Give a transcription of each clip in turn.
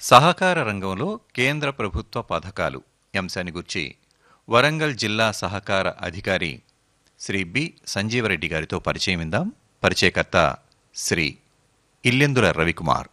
సహకార రంగంలో కేంద్ర ప్రభుత్వ పథకాలు అంశాన్ని గుర్చి వరంగల్ జిల్లా సహకార అధికారి శ్రీ బి సంజీవరెడ్డి గారితో పరిచయం ఇందాం పరిచయకర్త శ్రీ ఇల్లెందుల రవికుమార్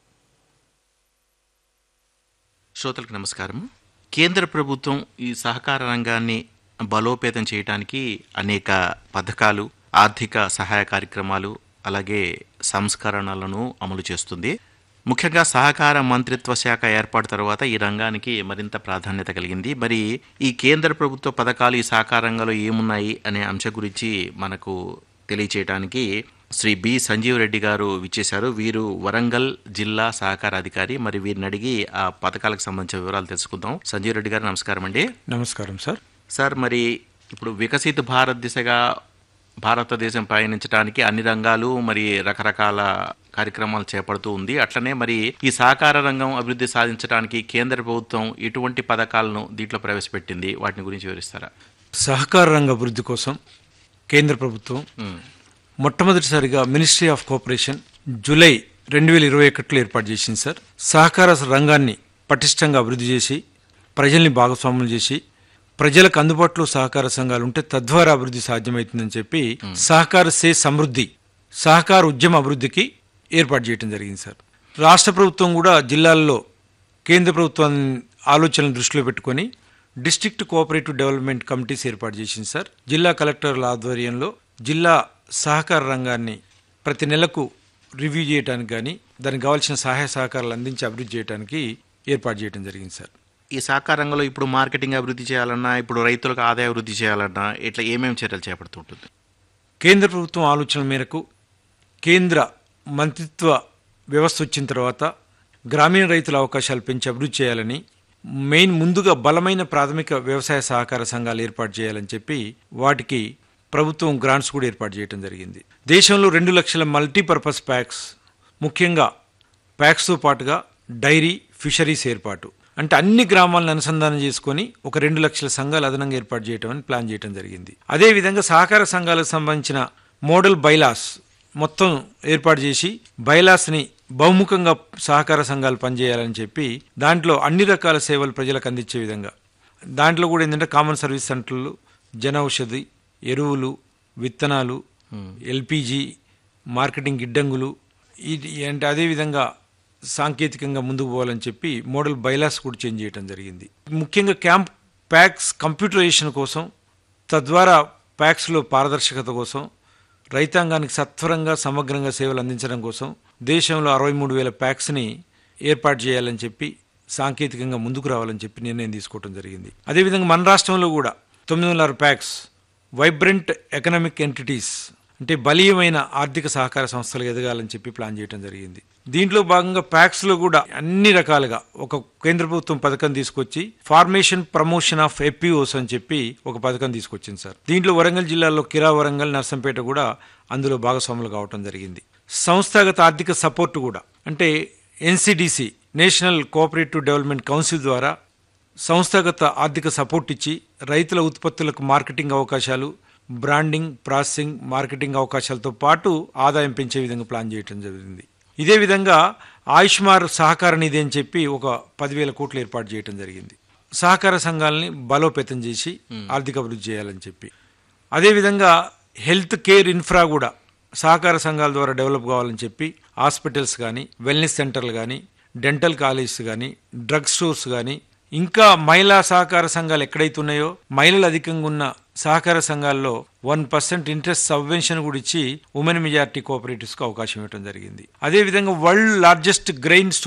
శ్రోతలకు నమస్కారం కేంద్ర ప్రభుత్వం ఈ సహకార రంగాన్ని బలోపేతం చేయడానికి అనేక పథకాలు ఆర్థిక సహాయ కార్యక్రమాలు అలాగే సంస్కరణలను అమలు చేస్తుంది ముఖ్యంగా సహకార మంత్రిత్వ శాఖ ఏర్పాటు తర్వాత ఈ రంగానికి మరింత ప్రాధాన్యత కలిగింది మరి ఈ కేంద్ర ప్రభుత్వ పథకాలు ఈ సహకార రంగంలో ఏమున్నాయి అనే అంశం గురించి మనకు తెలియచేయడానికి శ్రీ బి సంజీవ్ రెడ్డి గారు విచ్చేశారు వీరు వరంగల్ జిల్లా సహకార అధికారి మరి వీరిని అడిగి ఆ పథకాలకు సంబంధించిన వివరాలు తెలుసుకుందాం సంజీవ్ రెడ్డి గారు నమస్కారం అండి నమస్కారం సార్ సార్ మరి ఇప్పుడు వికసిత భారత్ దిశగా భారతదేశం పయనించడానికి అన్ని రంగాలు మరి రకరకాల కార్యక్రమాలు చేపడుతూ ఉంది అట్లనే మరి ఈ సహకార రంగం అభివృద్ధి సాధించడానికి కేంద్ర ప్రభుత్వం ఎటువంటి పథకాలను దీంట్లో ప్రవేశపెట్టింది వాటిని గురించి వివరిస్తారా సహకార రంగ అభివృద్ధి కోసం కేంద్ర ప్రభుత్వం మొట్టమొదటిసారిగా మినిస్ట్రీ ఆఫ్ కోఆపరేషన్ జూలై రెండు వేల ఇరవై ఒకటిలో ఏర్పాటు చేసింది సార్ సహకార రంగాన్ని పటిష్టంగా అభివృద్ధి చేసి ప్రజల్ని భాగస్వాములు చేసి ప్రజలకు అందుబాటులో సహకార సంఘాలు ఉంటే తద్వారా అభివృద్ధి సాధ్యమవుతుందని చెప్పి సహకార సే సమృద్ధి సహకార ఉద్యమ అభివృద్ధికి ఏర్పాటు చేయడం జరిగింది సార్ రాష్ట్ర ప్రభుత్వం కూడా జిల్లాల్లో కేంద్ర ప్రభుత్వం ఆలోచనలు దృష్టిలో పెట్టుకొని డిస్ట్రిక్ట్ కోఆపరేటివ్ డెవలప్మెంట్ కమిటీస్ ఏర్పాటు చేసింది సార్ జిల్లా కలెక్టర్ల ఆధ్వర్యంలో జిల్లా సహకార రంగాన్ని ప్రతి నెలకు రివ్యూ చేయడానికి కానీ దానికి కావాల్సిన సహాయ సహకారాలు అందించి అభివృద్ధి చేయడానికి ఏర్పాటు చేయడం జరిగింది సార్ ఈ సహకార రంగంలో ఇప్పుడు మార్కెటింగ్ అభివృద్ధి చేయాలన్నా ఇప్పుడు రైతులకు ఆదాయ అభివృద్ధి చేయాలన్నా ఇట్లా ఏమేమి చర్యలు చేపడుతుంటుంది కేంద్ర ప్రభుత్వం ఆలోచన మేరకు కేంద్ర మంత్రిత్వ వ్యవస్థ వచ్చిన తర్వాత గ్రామీణ రైతుల అవకాశాలు పెంచి అభివృద్ధి చేయాలని మెయిన్ ముందుగా బలమైన ప్రాథమిక వ్యవసాయ సహకార సంఘాలు ఏర్పాటు చేయాలని చెప్పి వాటికి ప్రభుత్వం గ్రాంట్స్ కూడా ఏర్పాటు చేయడం జరిగింది దేశంలో రెండు లక్షల మల్టీపర్పస్ ప్యాక్స్ ముఖ్యంగా ప్యాక్స్తో పాటుగా డైరీ ఫిషరీస్ ఏర్పాటు అంటే అన్ని గ్రామాలను అనుసంధానం చేసుకొని ఒక రెండు లక్షల సంఘాలు అదనంగా ఏర్పాటు చేయడం అని ప్లాన్ చేయడం జరిగింది అదేవిధంగా సహకార సంఘాలకు సంబంధించిన మోడల్ బైలాస్ మొత్తం ఏర్పాటు చేసి బైలాస్ని బహుముఖంగా సహకార సంఘాలు పనిచేయాలని చెప్పి దాంట్లో అన్ని రకాల సేవలు ప్రజలకు అందించే విధంగా దాంట్లో కూడా ఏంటంటే కామన్ సర్వీస్ సెంటర్లు జన ఔషధి ఎరువులు విత్తనాలు ఎల్పిజి మార్కెటింగ్ గిడ్డంగులు ఇది అంటే అదేవిధంగా సాంకేతికంగా ముందుకు పోవాలని చెప్పి మోడల్ బైలాస్ కూడా చేంజ్ చేయడం జరిగింది ముఖ్యంగా క్యాంప్ ప్యాక్స్ కంప్యూటరైజేషన్ కోసం తద్వారా ప్యాక్స్లో పారదర్శకత కోసం రైతాంగానికి సత్వరంగా సమగ్రంగా సేవలు అందించడం కోసం దేశంలో అరవై మూడు వేల ప్యాక్స్ని ఏర్పాటు చేయాలని చెప్పి సాంకేతికంగా ముందుకు రావాలని చెప్పి నిర్ణయం తీసుకోవడం జరిగింది అదేవిధంగా మన రాష్ట్రంలో కూడా తొమ్మిది వందల ప్యాక్స్ వైబ్రెంట్ ఎకనామిక్ ఎంటిటీస్ అంటే బలీయమైన ఆర్థిక సహకార సంస్థలు ఎదగాలని చెప్పి ప్లాన్ చేయడం జరిగింది దీంట్లో భాగంగా ప్యాక్స్లో కూడా అన్ని రకాలుగా ఒక కేంద్ర ప్రభుత్వం పథకం తీసుకొచ్చి ఫార్మేషన్ ప్రమోషన్ ఆఫ్ ఎపిఓస్ అని చెప్పి ఒక పథకం తీసుకొచ్చింది సార్ దీంట్లో వరంగల్ జిల్లాలో కిరా వరంగల్ నర్సంపేట కూడా అందులో భాగస్వాములు కావటం జరిగింది సంస్థాగత ఆర్థిక సపోర్ట్ కూడా అంటే NCDC national cooperative development council ద్వారా సంస్థాగత ఆర్థిక సపోర్ట్ ఇచ్చి రైతుల ఉత్పత్తులకు మార్కెటింగ్ అవకాశాలు బ్రాండింగ్ ప్రాసెసింగ్ మార్కెటింగ్ అవకాశాలతో పాటు ఆదాయం పెంచే విధంగా ప్లాన్ చేయడం జరిగింది ఇదే విధంగా ఆయుష్మార్ సహకార నిధి అని చెప్పి ఒక పదివేల కోట్లు ఏర్పాటు చేయడం జరిగింది సహకార సంఘాలని బలోపేతం చేసి ఆర్థిక అభివృద్ధి చేయాలని చెప్పి అదేవిధంగా హెల్త్ కేర్ ఇన్ఫ్రా కూడా సహకార సంఘాల ద్వారా డెవలప్ కావాలని చెప్పి హాస్పిటల్స్ కానీ వెల్నెస్ సెంటర్లు కానీ డెంటల్ కాలేజెస్ కానీ డ్రగ్ స్టోర్స్ కానీ ఇంకా మహిళా సహకార సంఘాలు ఎక్కడైతే ఉన్నాయో మహిళలు అధికంగా ఉన్న సహకార సంఘాల్లో వన్ పర్సెంట్ ఇంట్రెస్ట్ సబ్వెన్షన్ కూడా ఇచ్చి ఉమెన్ మెజారిటీ కోఆపరేటివ్స్కి అవకాశం ఇవ్వడం జరిగింది అదేవిధంగా వరల్డ్ లార్జెస్ట్ గ్రెయిన్